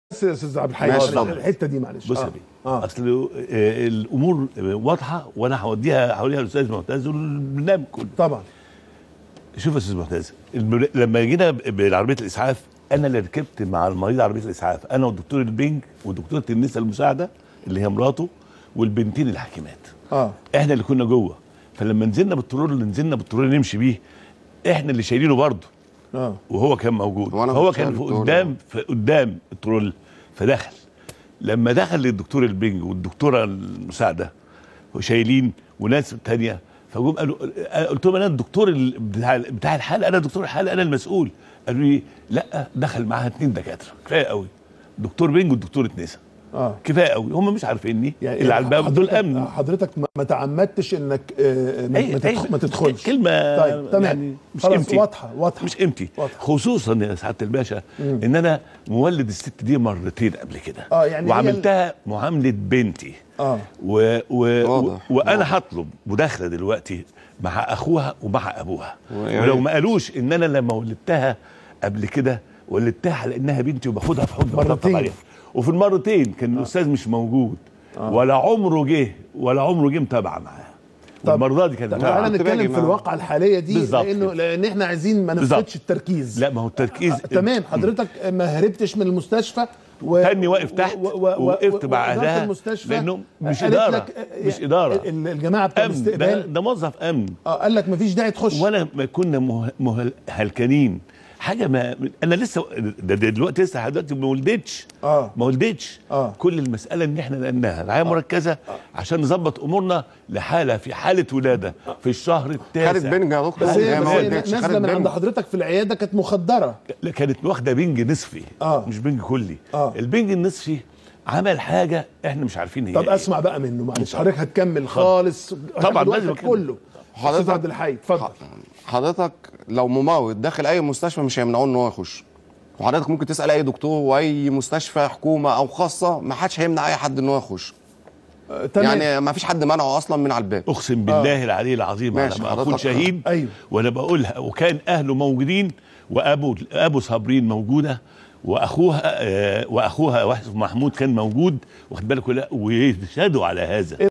بس يا استاذ عبد الحي ماشي معلش، طبعا. الحته دي معلش بص يا آه. بيه اه اصل آه، الامور واضحه وانا هوديها هوريها للاستاذ معتز والبرنامج كله طبعا شوف يا استاذ معتز البر- لما جينا ب- بعربيه الاسعاف انا اللي ركبت مع المريض عربيه الاسعاف انا والدكتور البنج ودكتوره النساء المساعده اللي هي مراته والبنتين الحاكمات اه احنا اللي كنا جوه فلما نزلنا بالترول اللي نزلنا بالترول نمشي بيه احنا اللي شايلينه برضه اه وهو كان موجود وأنا هو كنت كان شايل في الترول. قدام في قدام الترول فدخل لما دخل الدكتور البنج والدكتوره المساعده شايلين وناس تانية فجم قالوا قلت لهم انا الدكتور ال- بتاع بتاع الحاله انا دكتور الحاله انا المسؤول قالوا لي لا دخل معاها اتنين دكاتره كفايه قوي دكتور بنج والدكتوره نسا اه كفايه قوي هم مش عارفيني اللي على الباب دول حضرتك- امن حضرتك ما- ما تعمدتش انك آه، ما, أي- ما, تدخ... أي- ما تدخلش كلمه طيب تمام يعني مش خلاص قيمتي واضحه واضحه مش قيمتي واضحة. خصوصا يا سعاده الباشا ان انا مولد الست دي مرتين قبل كده آه، يعني هي وعملتها معامله بنتي اه و و و واضح، وانا واضح. هطلب مداخله دلوقتي مع اخوها ومع ابوها ويا ولو ريت. ما قالوش ان انا لما ولدتها قبل كده ولدتها على انها بنتي وباخدها في حضني مرتين. وأطبطب عليها. وفي المرتين كان الاستاذ مش موجود ولا عمره جه ولا عمره جه متابعه معاها طب- والمره دي كانت طب متابعة. تعالى كنت باجي نتكلم في مع- الواقعه الحاليه دي بالظبط لانه كده. لان احنا عايزين ما بالظبط. نفقدش التركيز لا ما هو التركيز تمام حضرتك ما هربتش من المستشفى و... تاني واقف تحت ووقفت مع وإدارة أهلها المستشفى لأنه مش قالت إدارة، لك آه، مش إدارة. ال- الجماعه بتوع امن ده, الاستقبال ده موظف امن اه قال لك مفيش داعي تخش ولا ما كنا مه- مه- هلكانين حاجه ما انا لسه ده ده دلوقتي لسه لحد دلوقتي ما ولدتش اه ما ولدتش آه. كل المساله ان احنا نقلناها رعايه مركزه عشان نظبط امورنا لحاله في حاله ولاده في الشهر التاسع خدت بنج يا دكتور بس هي هي ما بس هي ولدتش، نازله خدت من عند بنج. حضرتك في العياده كانت مخدره لا كانت واخده بنج نصفي آه. مش بنج كلي آه. البنج النصفي عمل حاجه احنا مش عارفين هي طب إيه. اسمع بقى منه معلش حضرتك هتكمل خالص طبعاً هتاخد لازم وقتك أكمل. كله حضرتك- استاذ عبد الحي اتفضل حضرتك لو ممرض داخل اي مستشفى مش هيمنعوه ان هو يخش وحضرتك ممكن تسال اي دكتور واي مستشفى حكومه او خاصه ما حدش هيمنع اي حد ان هو يخش آه، تمام يعني ما فيش حد منعه اصلا من على الباب اقسم بالله العلي العظيم على ماشي، ما حضرتك- اكون شهيد أيوه. وانا بقولها وكان اهله موجودين وابو ابو صابرين موجوده واخوها آه، واخوها واحد محمود كان موجود واخد بالك ولا- ويشهدوا على هذا